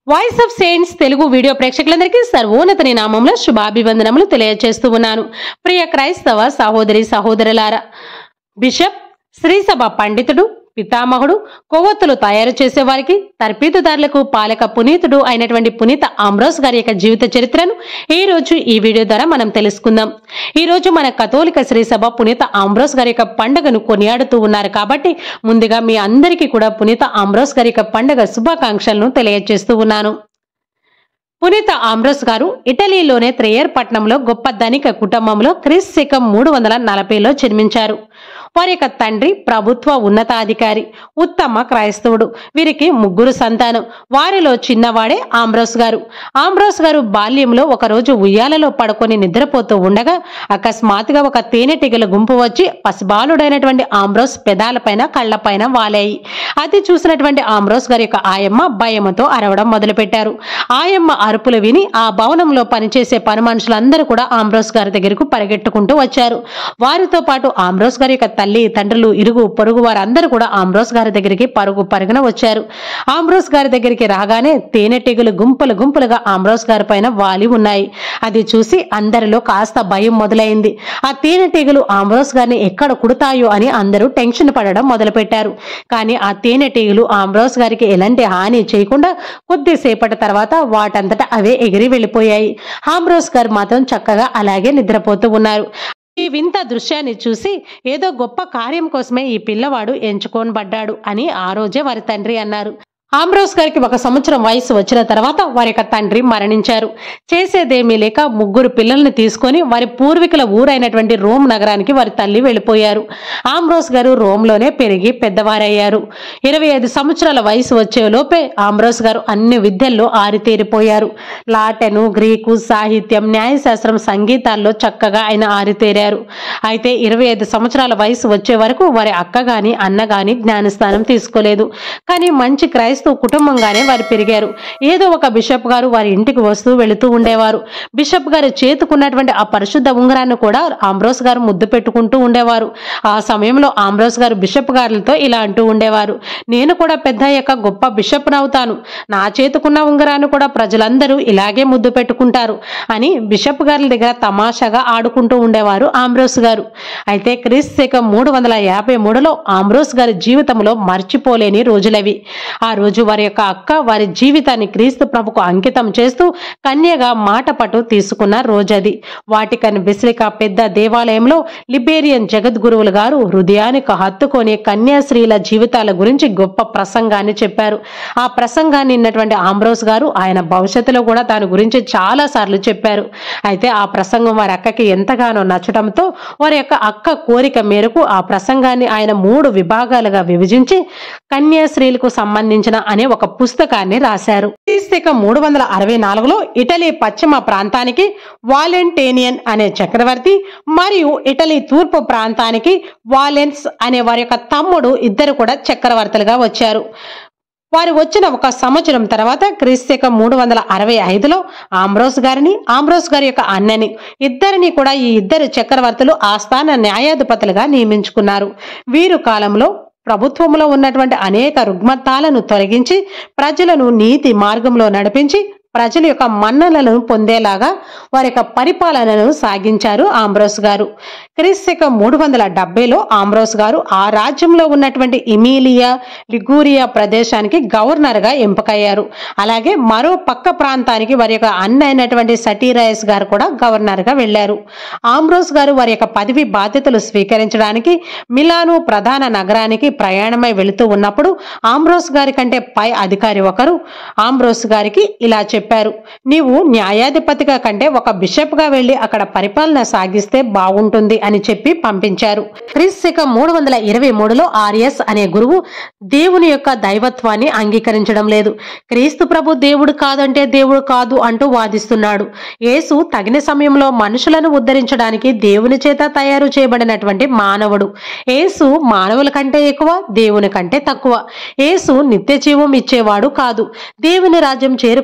voice of saints Telugu video ప్రేక్షకులందరికీ సర్వోన్నతని నామంలో శుభాభివందనములు తెలియజేస్తూ ఉన్నాను ప్రియ క్రైస్తవ సహోదరి సహోదరులారా బిషప్ శ్రీసభ పండితుడు పితామహుడు కొవ్వొత్తులు తయారు చేసేవారికి తర్పీతుదారులకు పాలక పునీతుడు అయినటువంటి పునీత ఆమ్రోస్ గారి యొక్క జీవిత చరిత్రను ఈ రోజు ఈ వీడియో ద్వారా మనం తెలుసుకుందాం ఈ రోజు మన కథోలిక శ్రీసభ పునీత ఆమ్రోస్ గారి యొక్క పండుగను కొనియాడుతూ ఉన్నారు కాబట్టి ముందుగా మీ అందరికీ కూడా పునీత ఆమ్రోస్ గారి యొక్క పండుగ శుభాకాంక్షలను తెలియజేస్తూ ఉన్నాను పునీత ఆమ్రోస్ గారు ఇటలీలోనే త్రేయర్ పట్టణంలో గొప్ప ధనిక కుటుంబంలో క్రిస్ శకం మూడు వందల నలభైలో జన్మించారు వారి యొక్క తండ్రి ప్రభుత్వ ఉన్నతాధికారి ఉత్తమ క్రైస్తవుడు వీరికి ముగ్గురు సంతానం వారిలో చిన్నవాడే ఆమ్రోస్ గారు ఆమ్రోస్ గారు బాల్యంలో ఒకరోజు ఉయ్యాలలో పడుకొని నిద్రపోతూ ఉండగా అకస్మాత్తుగా ఒక తేనెటీగల గుంపు వచ్చి పసిబాలుడైనటువంటి ఆమ్రోస్ పెదాలపైన కళ్ళపైన వాలాయి అది చూసినటువంటి ఆమ్రోస్ గారి యొక్క ఆయమ్మ భయముతో అరవడం మొదలుపెట్టారు ఆయమ్మ అరుపులు విని ఆ భవనంలో పనిచేసే పని మనుషులందరూ కూడా ఆమ్రోస్ గారి దగ్గరకు పరిగెట్టుకుంటూ వచ్చారు వారితో పాటు ఆమ్రోస్ గారి యొక్క తల్లి తండ్రులు ఇరుగు పొరుగు వారందరూ కూడా ఆమ్రోస్ గారి దగ్గరికి పరుగు పరుగున వచ్చారు ఆమ్రోస్ గారి దగ్గరికి రాగానే తేనెటీగలు గుంపులు గుంపులుగా ఆమ్రోస్ గారి పైన వాలి ఉన్నాయి అది చూసి అందరిలో కాస్త భయం మొదలైంది ఆ తేనెటీగలు ఆమ్రోస్ గారిని ఎక్కడ కుడతాయో అని అందరూ టెన్షన్ పడడం మొదలుపెట్టారు కానీ ఆ తేనెటీగలు ఆమ్రోస్ గారికి ఎలాంటి హాని చేయకుండా కొద్దిసేపటి తర్వాత వాటంతటా అవే ఎగిరి వెళ్ళిపోయాయి ఆమ్రోస్ గారు మాత్రం చక్కగా అలాగే నిద్రపోతూ ఉన్నారు ఈ వింత దృశ్యాన్ని చూసి ఏదో గొప్ప కార్యం కోసమే ఈ పిల్లవాడు ఎంచుకోనబడ్డాడు అని ఆ రోజే వారి తండ్రి అన్నారు ఆమ్రోస్ గారికి ఒక సంవత్సరం వయసు వచ్చిన తర్వాత వారి యొక్క తండ్రి మరణించారు చేసేదేమీ లేక ముగ్గురు పిల్లల్ని తీసుకొని వారి పూర్వీకుల ఊరైనటువంటి రోమ్ నగరానికి వారి తల్లి వెళ్ళిపోయారు ఆమ్రోస్ గారు రోమ్లోనే పెరిగి పెద్దవారయ్యారు ఇరవై ఐదు సంవత్సరాల వయసు వచ్చే లోపే ఆమ్రోస్ గారు అన్ని విద్యల్లో ఆరితేరిపోయారు లాటెను గ్రీకు సాహిత్యం న్యాయశాస్త్రం సంగీతాల్లో చక్కగా ఆయన ఆరితేరారు అయితే ఇరవై ఐదు సంవత్సరాల వయసు వచ్చే వరకు వారి అక్క గాని అన్న గాని జ్ఞానస్థానం తీసుకోలేదు కానీ మంచి క్రైస్తవ కుటుంబంగానే వారు పెరిగారు ఏదో ఒక బిషప్ గారు వారి ఇంటికి వస్తూ వెళుతూ ఉండేవారు బిషప్ గారు చేతుకున్నటువంటి ఆ పరిశుద్ధ ఉంగరాన్ని కూడా ఆంబ్రోస్ గారు ముద్దు పెట్టుకుంటూ ఉండేవారు ఆ సమయంలో ఆంబ్రోస్ గారు బిషప్ గారులతో ఇలా అంటూ ఉండేవారు నేను కూడా పెద్ద అయ్యాక గొప్ప బిషప్ నవుతాను నా చేతుకున్న ఉంగరాన్ని కూడా ప్రజలందరూ ఇలాగే ముద్దు పెట్టుకుంటారు అని బిషప్ గారి దగ్గర తమాషాగా ఆడుకుంటూ ఉండేవారు ఆంబ్రోస్ గారు అయితే క్రీస్తు శకం మూడు వందల యాభై మూడులో ఆంబ్రోస్ గారి జీవితంలో మర్చిపోలేని రోజులవి ఆ రోజు వారి యొక్క అక్క వారి జీవితాన్ని క్రీస్తు ప్రభుకు అంకితం చేస్తూ కన్యగా మాట పట్టు తీసుకున్న రోజది వాటికన్ బెసిలికా పెద్ద దేవాలయంలో లిబేరియన్ జగద్గురువులు గారు హృదయానికి హత్తుకొని కన్యాశ్రీల జీవితాల గురించి గొప్ప ప్రసంగాన్ని చెప్పారు ఆ ప్రసంగాన్ని విన్నటువంటి ఆంబ్రోస్ గారు ఆయన భవిష్యత్తులో కూడా దాని గురించి చాలా సార్లు చెప్పారు అయితే ఆ ప్రసంగం వారి అక్కకి ఎంతగానో నచ్చడంతో వారి యొక్క అక్క కోరిక మేరకు ఆ ప్రసంగాన్ని ఆయన మూడు విభాగాలుగా విభజించి కన్యాశ్రీలకు సంబంధించిన అనే ఒక పుస్తకాన్ని రాశారు క్రీస్తు మూడు వందల అరవై నాలుగులో ఇటలీ పశ్చిమ ప్రాంతానికి వాలెంటేనియన్ అనే చక్రవర్తి మరియు ఇటలీ తూర్పు ప్రాంతానికి వాలెన్స్ అనే వారి యొక్క తమ్ముడు ఇద్దరు కూడా చక్రవర్తులుగా వచ్చారు వారు వచ్చిన ఒక సంవత్సరం తర్వాత క్రీస్తకం మూడు వందల అరవై ఐదులో ఆమ్రోస్ గారిని ఆమ్రోస్ గారి యొక్క అన్నని ఇద్దరిని కూడా ఈ ఇద్దరు చక్రవర్తులు ఆస్థాన న్యాయాధిపతులుగా నియమించుకున్నారు వీరు కాలంలో ప్రభుత్వంలో ఉన్నటువంటి అనేక రుగ్మతాలను తొలగించి ప్రజలను నీతి మార్గంలో నడిపించి ప్రజల యొక్క మన్నలను పొందేలాగా వారి యొక్క పరిపాలనను సాగించారు ఆంబ్రోస్ గారు క్రీస్తకం మూడు వందల డెబ్బైలో ఆంబ్రోస్ గారు ఆ రాజ్యంలో ఉన్నటువంటి ఇమీలియా లిగూరియా ప్రదేశానికి గవర్నర్గా ఎంపికయ్యారు అలాగే మరో పక్క ప్రాంతానికి వారి యొక్క అన్న అయినటువంటి సటీరాయస్ గారు కూడా గవర్నర్గా వెళ్లారు ఆంబ్రోస్ గారు వారి యొక్క పదవి బాధ్యతలు స్వీకరించడానికి మిలాను ప్రధాన నగరానికి ప్రయాణమై వెళుతూ ఉన్నప్పుడు ఆంబ్రోస్ గారి కంటే పై అధికారి ఒకరు ఆంబ్రోస్ గారికి ఇలా చెప్పారు నీవు న్యాయాధిపతిగా కంటే ఒక బిషప్ గా వెళ్లి అక్కడ పరిపాలన సాగిస్తే బాగుంటుంది అని చెప్పి పంపించారు క్రీస్తు మూడు వందల ఇరవై మూడులో ఆర్యస్ అనే గురువు దేవుని యొక్క దైవత్వాన్ని అంగీకరించడం లేదు క్రీస్తు ప్రభు దేవుడు కాదంటే దేవుడు కాదు అంటూ వాదిస్తున్నాడు యేసు తగిన సమయంలో మనుషులను ఉద్ధరించడానికి దేవుని చేత తయారు చేయబడినటువంటి మానవుడు యేసు మానవుల కంటే ఎక్కువ దేవుని కంటే తక్కువ యేసు నిత్య జీవం ఇచ్చేవాడు కాదు దేవుని రాజ్యం చేరుకోవడానికి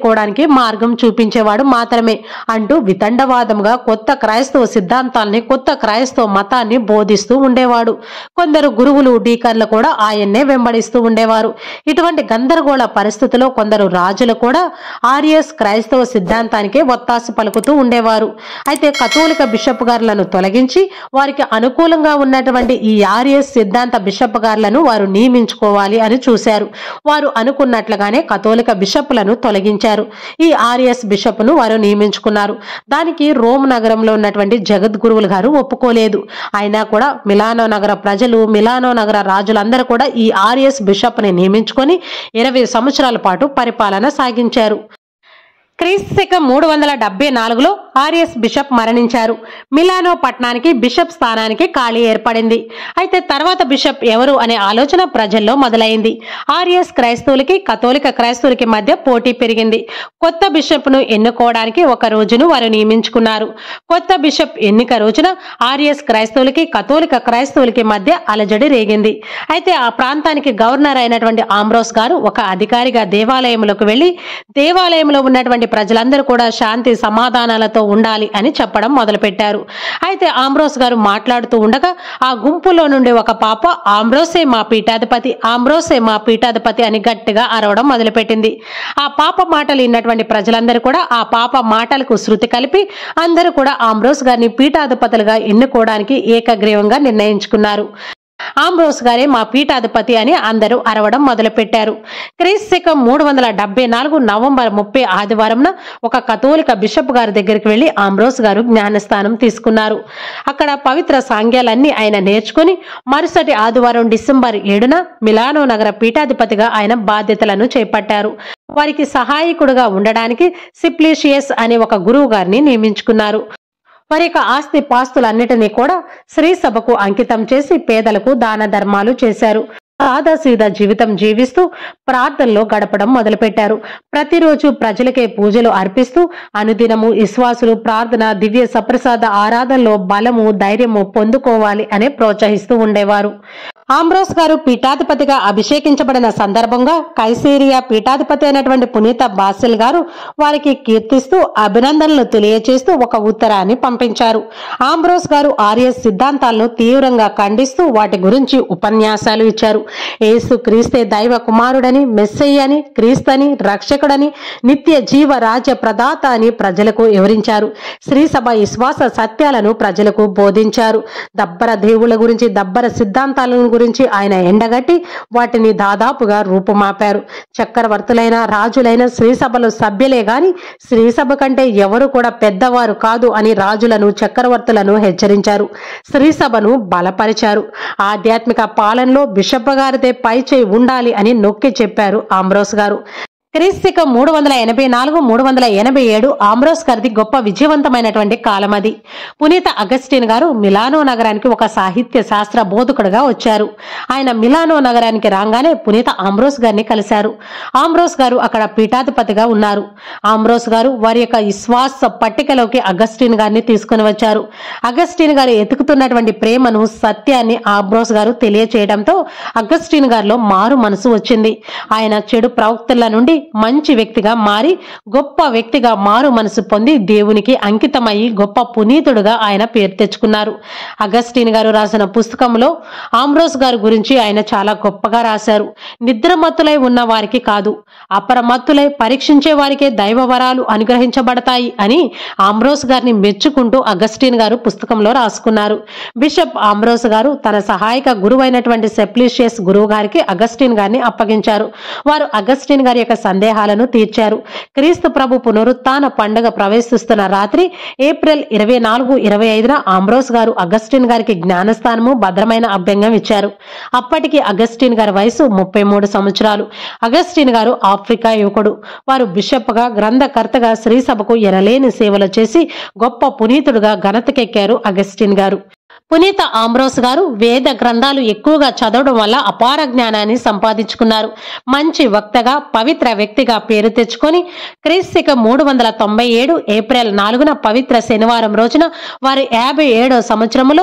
క్రైస్తవులకి మార్గం చూపించేవాడు మాత్రమే అంటూ వితండవాదంగా కొత్త క్రైస్తవ సిద్ధాంతాల్ని కొత్త క్రైస్తవ మతాన్ని బోధిస్తూ ఉండేవాడు కొందరు గురువులు డీకర్లు కూడా ఆయన్నే వెంబడిస్తూ ఉండేవారు ఇటువంటి గందరగోళ పరిస్థితిలో కొందరు రాజులు కూడా ఆర్యస్ క్రైస్తవ సిద్ధాంతానికే ఒత్తాసు పలుకుతూ ఉండేవారు అయితే కథోలిక బిషప్ గారులను తొలగించి వారికి అనుకూలంగా ఉన్నటువంటి ఈ ఆర్యస్ సిద్ధాంత బిషప్ గారులను వారు నియమించుకోవాలి అని చూశారు వారు అనుకున్నట్లుగానే కథోలిక బిషప్లను తొలగించారు ఈ ఆర్యస్ బిషప్ ను వారు నియమించుకున్నారు దానికి రోమ్ నగరంలో ఉన్నటువంటి జగద్గురువులు గారు ఒప్పుకోలేదు అయినా కూడా మిలానో నగర ప్రజలు మిలానో నగర రాజులందరూ కూడా ఈ ఆర్యస్ బిషప్ ని నియమించుకొని ఇరవై సంవత్సరాల పాటు పరిపాలన సాగించారు క్రీస్తు శకం మూడు వందల డెబ్బై నాలుగులో ఆర్యస్ బిషప్ మరణించారు మిలానో పట్టణానికి బిషప్ స్థానానికి ఖాళీ ఏర్పడింది అయితే తర్వాత బిషప్ ఎవరు అనే ఆలోచన ప్రజల్లో మొదలైంది ఆర్యస్ క్రైస్తవులకి కథోలిక క్రైస్తవులకి మధ్య పోటీ పెరిగింది కొత్త బిషప్ ను ఎన్నుకోవడానికి ఒక రోజును వారు నియమించుకున్నారు కొత్త బిషప్ ఎన్నిక రోజున ఆర్యస్ క్రైస్తవులకి కథోలిక క్రైస్తవులకి మధ్య అలజడి రేగింది అయితే ఆ ప్రాంతానికి గవర్నర్ అయినటువంటి ఆంబ్రోస్ గారు ఒక అధికారిగా దేవాలయంలోకి వెళ్లి దేవాలయంలో ఉన్నటువంటి ప్రజలందరూ కూడా శాంతి సమాధానాలతో ఉండాలి అని చెప్పడం మొదలుపెట్టారు అయితే ఆంబ్రోస్ గారు మాట్లాడుతూ ఉండగా ఆ గుంపులో నుండి ఒక పాప ఆంబ్రోసే మా పీఠాధిపతి ఆంబ్రోసే మా పీఠాధిపతి అని గట్టిగా అరవడం మొదలుపెట్టింది ఆ పాప మాటలు విన్నటువంటి ప్రజలందరూ కూడా ఆ పాప మాటలకు శృతి కలిపి అందరూ కూడా ఆంబ్రోస్ గారిని పీఠాధిపతులుగా ఎన్నుకోవడానికి ఏకగ్రీవంగా నిర్ణయించుకున్నారు ఆంబ్రోస్ గారే మా పీఠాధిపతి అని అందరూ అరవడం మొదలుపెట్టారు క్రీస్తు శకం మూడు వందల డెబ్బై నాలుగు నవంబర్ ముప్పై ఆదివారంన ఒక కథోలిక బిషప్ గారి దగ్గరికి వెళ్లి ఆంబ్రోస్ గారు జ్ఞానస్థానం తీసుకున్నారు అక్కడ పవిత్ర సాంగ్యాలన్నీ ఆయన నేర్చుకుని మరుసటి ఆదివారం డిసెంబర్ ఏడున మిలానో నగర పీఠాధిపతిగా ఆయన బాధ్యతలను చేపట్టారు వారికి సహాయకుడుగా ఉండడానికి సిప్లీషియస్ అనే ఒక గురువు గారిని నియమించుకున్నారు వారి యొక్క ఆస్తి పాస్తులన్నిటినీ కూడా శ్రీ సభకు అంకితం చేసి పేదలకు దాన ధర్మాలు చేశారు సాదాసీదా జీవితం జీవిస్తూ ప్రార్థనలో గడపడం మొదలుపెట్టారు ప్రతిరోజు ప్రజలకే పూజలు అర్పిస్తూ అనుదినము విశ్వాసులు ప్రార్థన దివ్య సప్రసాద ఆరాధనలో బలము ధైర్యము పొందుకోవాలి అని ప్రోత్సహిస్తూ ఉండేవారు ఆంబ్రోస్ గారు పీఠాధిపతిగా అభిషేకించబడిన సందర్భంగా కైసేరియా పీఠాధిపతి అయినటువంటి పునీత బాసిల్ గారు వారికి కీర్తిస్తూ అభినందనలు తెలియచేస్తూ ఒక ఉత్తరాన్ని పంపించారు ఆంబ్రోస్ గారు ఆర్య సిద్ధాంతాలను తీవ్రంగా ఖండిస్తూ వాటి గురించి ఉపన్యాసాలు ఇచ్చారు యేసు క్రీస్తే దైవ కుమారుడని మెస్సయ్య అని క్రీస్తని రక్షకుడని నిత్య జీవ రాజ్య ప్రదాత అని ప్రజలకు వివరించారు శ్రీ సభ విశ్వాస సత్యాలను ప్రజలకు బోధించారు దబ్బర దేవుళ్ళ గురించి దబ్బర సిద్ధాంతాలను గురించి ఆయన ఎండగట్టి వాటిని దాదాపుగా రూపుమాపారు చక్రవర్తులైన రాజులైన శ్రీసభలో సభ్యులే గాని శ్రీసభ కంటే ఎవరు కూడా పెద్దవారు కాదు అని రాజులను చక్రవర్తులను హెచ్చరించారు శ్రీసభను బలపరిచారు ఆధ్యాత్మిక పాలనలో బిషప్ గారిదే పై చేయి ఉండాలి అని నొక్కి చెప్పారు ఆంబ్రోస్ గారు క్రీస్తిక మూడు వందల ఎనభై నాలుగు మూడు వందల ఎనభై ఏడు ఆమ్రోస్ గారిది గొప్ప విజయవంతమైనటువంటి కాలం అది పునీత అగస్టిన్ గారు మిలానో నగరానికి ఒక సాహిత్య శాస్త్ర బోధకుడుగా వచ్చారు ఆయన మిలానో నగరానికి రాగానే పునీత ఆమ్రోస్ గారిని కలిశారు ఆమ్రోస్ గారు అక్కడ పీఠాధిపతిగా ఉన్నారు ఆమ్రోస్ గారు వారి యొక్క విశ్వాస పట్టికలోకి అగస్టిన్ గారిని తీసుకుని వచ్చారు అగస్టిన్ గారు ఎతుకుతున్నటువంటి ప్రేమను సత్యాన్ని ఆమ్రోస్ గారు తెలియచేయడంతో అగస్టిన్ గారిలో మారు మనసు వచ్చింది ఆయన చెడు ప్రవక్తల నుండి మంచి వ్యక్తిగా మారి గొప్ప వ్యక్తిగా మారు మనసు పొంది దేవునికి అంకితమయ్యి గొప్ప పునీతుడుగా ఆయన పేరు తెచ్చుకున్నారు అగస్టిన్ గారు రాసిన పుస్తకంలో ఆమ్రోస్ గారి గురించి ఆయన చాలా గొప్పగా రాశారు నిద్రమత్తులై ఉన్న వారికి కాదు అపరమత్తులై పరీక్షించే వారికే దైవ వరాలు అనుగ్రహించబడతాయి అని ఆమ్రోస్ గారిని మెచ్చుకుంటూ అగస్టిన్ గారు పుస్తకంలో రాసుకున్నారు బిషప్ ఆమ్రోస్ గారు తన సహాయక గురువైనటువంటి సెప్లిషియస్ గురువు గారికి అగస్టిన్ గారిని అప్పగించారు వారు అగస్టిన్ గారి యొక్క సందేహాలను తీర్చారు క్రీస్తు ప్రభు పునరుత్థాన పండుగ ప్రవేశిస్తున్న రాత్రి ఏప్రిల్ ఇరవై నాలుగు ఇరవై ఐదున ఆంబ్రోస్ గారు అగస్టిన్ గారికి జ్ఞానస్థానము భద్రమైన అభ్యంగం ఇచ్చారు అప్పటికి అగస్టిన్ గారి వయసు ముప్పై మూడు సంవత్సరాలు అగస్టిన్ గారు ఆఫ్రికా యువకుడు వారు బిషప్గా గ్రంథకర్తగా శ్రీ సభకు ఎనలేని సేవలు చేసి గొప్ప పునీతుడుగా ఘనతకెక్కారు అగస్టిన్ గారు పునీత ఆంబ్రోస్ గారు వేద గ్రంథాలు ఎక్కువగా చదవడం వల్ల అపార జ్ఞానాన్ని సంపాదించుకున్నారు మంచి వక్తగా పవిత్ర వ్యక్తిగా పేరు తెచ్చుకొని క్రీస్తుక మూడు వందల తొంభై ఏడు ఏప్రిల్ నాలుగున పవిత్ర శనివారం రోజున వారి యాభై ఏడో సంవత్సరములో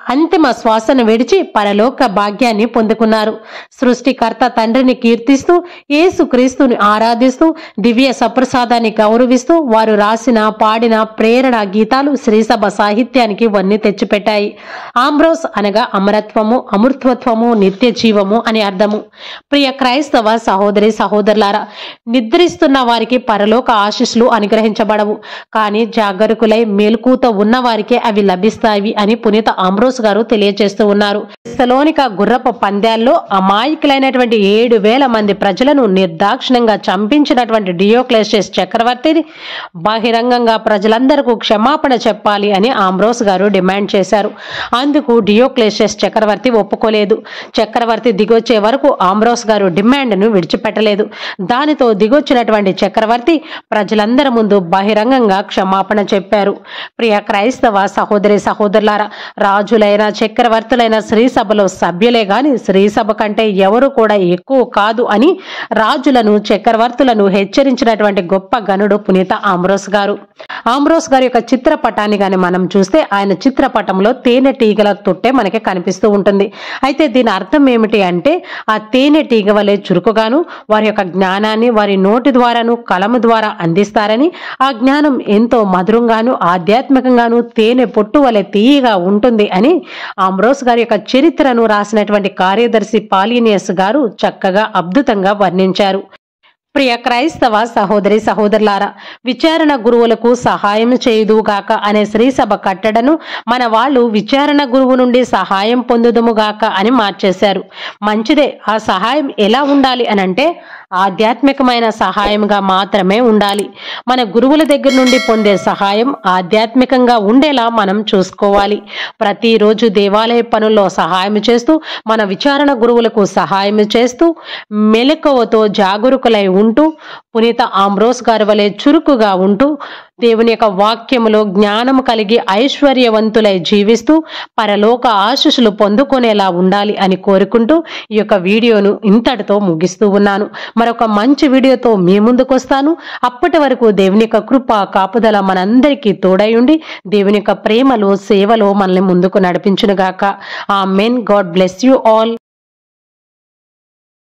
అంతిమ శ్వాసను విడిచి పరలోక భాగ్యాన్ని పొందుకున్నారు సృష్టికర్త తండ్రిని కీర్తిస్తూ యేసు క్రీస్తుని ఆరాధిస్తూ దివ్య సప్రసాదాన్ని గౌరవిస్తూ వారు రాసిన పాడిన ప్రేరణ గీతాలు శ్రీసభ సాహిత్యానికి వన్ని తెచ్చిపెట్టాయి ఆంబ్రోస్ అనగా అమరత్వము అమృతత్వము నిత్య జీవము అని అర్థము ప్రియ క్రైస్తవ సహోదరి సహోదరులారా నిద్రిస్తున్న వారికి పరలోక ఆశీస్సులు అనుగ్రహించబడవు కానీ జాగరుకులై మేల్కూతో ఉన్న వారికే అవి లభిస్తాయి అని పునీత ఆంబ్రోస్ గారు తెలియజేస్తూ ఉన్నారు సెలోనిక గుర్రపు పందాల్లో అమాయకులైనటువంటి ఏడు వేల మంది ప్రజలను నిర్దాక్షిణ్యంగా చంపించినటువంటి డియోక్లేషియస్ చక్రవర్తిని బహిరంగంగా ప్రజలందరికీ క్షమాపణ చెప్పాలి అని ఆంబ్రోస్ గారు డిమాండ్ చేశారు అందుకు డియోక్లేషియస్ చక్రవర్తి ఒప్పుకోలేదు చక్రవర్తి దిగొచ్చే వరకు ఆంబ్రోస్ గారు డిమాండ్ను విడిచిపెట్టలేదు దానితో దిగొచ్చినటువంటి చక్రవర్తి ప్రజలందరి ముందు బహిరంగంగా క్షమాపణ చెప్పారు ప్రియ క్రైస్తవ సహోదరి సహోదరులారా రాజులైన చక్రవర్తులైన శ్రీ సభలో సభ్యులే గాని శ్రీ సభ కంటే ఎవరు కూడా ఎక్కువ కాదు అని రాజులను చక్రవర్తులను హెచ్చరించినటువంటి గొప్ప గనుడు పునీత ఆమ్రోస్ గారు ఆమ్రోస్ గారి యొక్క చిత్రపటాన్ని గాని మనం చూస్తే ఆయన చిత్రపటంలో తేనె టీగల తొట్టే మనకి కనిపిస్తూ ఉంటుంది అయితే దీని అర్థం ఏమిటి అంటే ఆ తేనె టీగ వలె చురుకుగాను వారి యొక్క జ్ఞానాన్ని వారి నోటి ద్వారాను కలము ద్వారా అందిస్తారని ఆ జ్ఞానం ఎంతో మధురంగాను ఆధ్యాత్మికంగాను తేనె పొట్టు వలె తీయగా ఉంటుంది అని ఆమ్రోస్ గారి యొక్క చరిత్రను రాసినటువంటి కార్యదర్శి పాలినియస్ గారు చక్కగా అద్భుతంగా వర్ణించారు ప్రియ క్రైస్తవ సహోదరి సహోదరులారా విచారణ గురువులకు సహాయం చేయుదుగాక అనే శ్రీసభ కట్టడను మన వాళ్ళు విచారణ గురువు నుండి సహాయం పొందుదుముగాక అని మార్చేశారు మంచిదే ఆ సహాయం ఎలా ఉండాలి అని అంటే ఆధ్యాత్మికమైన సహాయంగా మాత్రమే ఉండాలి మన గురువుల దగ్గర నుండి పొందే సహాయం ఆధ్యాత్మికంగా ఉండేలా మనం చూసుకోవాలి ప్రతిరోజు దేవాలయ పనుల్లో సహాయం చేస్తూ మన విచారణ గురువులకు సహాయం చేస్తూ మెలకువతో జాగరూకులై ఉంటూ పునీత ఆమ్రోస్ గారి వలె చురుకుగా ఉంటూ దేవుని యొక్క వాక్యములో జ్ఞానము కలిగి ఐశ్వర్యవంతులై జీవిస్తూ పరలోక ఆశీస్సులు పొందుకునేలా ఉండాలి అని కోరుకుంటూ ఈ యొక్క వీడియోను ఇంతటితో ముగిస్తూ ఉన్నాను మరొక మంచి వీడియోతో మీ ముందుకు వస్తాను అప్పటి వరకు దేవుని యొక్క కృప కాపుదల మనందరికీ తోడై ఉండి దేవుని యొక్క ప్రేమలో సేవలో మనల్ని ముందుకు నడిపించునుగాక amen God bless you all